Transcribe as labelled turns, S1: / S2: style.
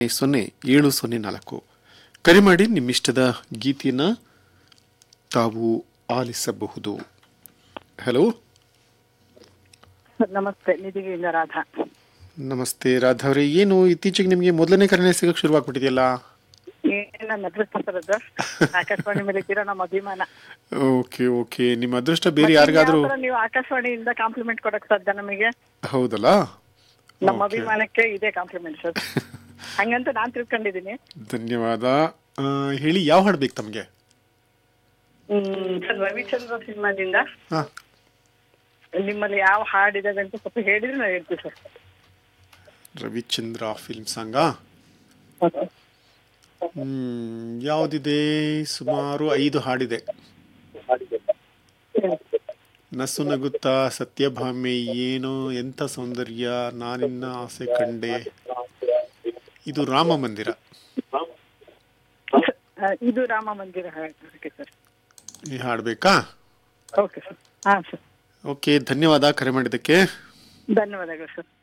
S1: ಸೊನ್ನೆ ಏಳು ಸೊನ್ನೆ ನಾಲ್ಕು ಕರೆ ಮಾಡಿ ನಿಮ್ಮಿಷ್ಟದ ಗೀತೆಯನ್ನು ತಾವು ಆಲಿಸಬಹುದು ಹಲೋ
S2: ನಮಸ್ತೆ ನಿಧಿಗಿಂದ ರಾಧಾ
S1: ನಮಸ್ತೆ ರಾಧಾ ಅವರೇ ಏನು ಇತ್ತೀಚೆಗೆ ನಿಮಗೆ ಮೊದಲನೇ ಕರೆನೇ ಸಿಗಕ್ಕೆ ಶುರುವಾಗ್ಬಿಟ್ಟಿದೆಯಲ್ಲ
S2: ಏನ್ ನನ್ನ ಅದೃಷ್ಟ ಸರ್ ಅದು ಆಕಾಶವಾಣಿ ಮೇಲೆ ಇದ್ದೀರಾ ನಮ್ಮ ಅಭಿಮಾನ
S1: ಓಕೆ ಓಕೆ ನಿಮ್ಮ ಅದೃಷ್ಟ ಬೇರೆ ಯಾರಿಗಾದ್ರೂ
S2: ಯಾವ ಥರ ನೀವು ಆಕಾಶವಾಣಿಯಿಂದ ಕಾಂಪ್ಲಿಮೆಂಟ್ ಕೊಡಕ್ ಸಾಧ್ಯ ನಮಗೆ
S1: ಹೌದಲ್ಲ
S2: ನಮ್ಮ
S1: Okay.
S2: ಅಭಿಮಾನಕ್ಕೆ ಇದೇ ಕಾಂಪ್ಲಿಮೆಂಟ್ ಸರ್ ಹಂಗಂತ ನಾನ್ ತಿಳ್ಕೊಂಡಿದೀನಿ
S1: ಧನ್ಯವಾದ ಆ, ಹೇಳಿ ಯಾವ ಹಾಡು ಬೇಕು ತಮಗೆ
S2: ಹ್ಮ್ ಸರ್ ರವಿಚಂದ್ರ ಸಿನಿಮಾದಿಂದ
S1: ಹಾಂ
S2: ನಿಮ್ಮಲ್ಲಿ ಯಾವ ಹಾಡಿದಾವೆ ಅಂತ ಸ್ವಲ್ಪ ಹೇಳಿದ್ರೆ ನಾವು ಹೇಳ್ತೀವಿ ಸರ್
S1: ರವಿಚಂದ್ರ ಫಿಲ್ಮ್ ಸಾಂಗಾ ಹ್ಮ್ ಯಾವುದಿದೆ ಸುಮಾರು ಐದು ಹಾಡಿದೆ ನಸು ನಗುತ್ತಾ ಸತ್ಯಭಾಮೆ ಏನೋ ಎಂಥ ಸೌಂದರ್ಯ ನಾನಿನ್ನ ಆಸೆ ಕಂಡೆ ಇದು ರಾಮ ಮಂದಿರ
S2: ಆ, ಇದು ರಾಮ ಮಂದಿರ ಓಕೆ ಸರ್
S1: ಈ ಹಾಡ್ಬೇಕಾ
S2: ಓಕೆ ಸರ್ ಹಾ ಸರ್
S1: ಓಕೆ ಧನ್ಯವಾದ ಕರೆ ಮಾಡಿದ್ದಕ್ಕೆ
S2: ಧನ್ಯವಾದಗಳು ಸರ್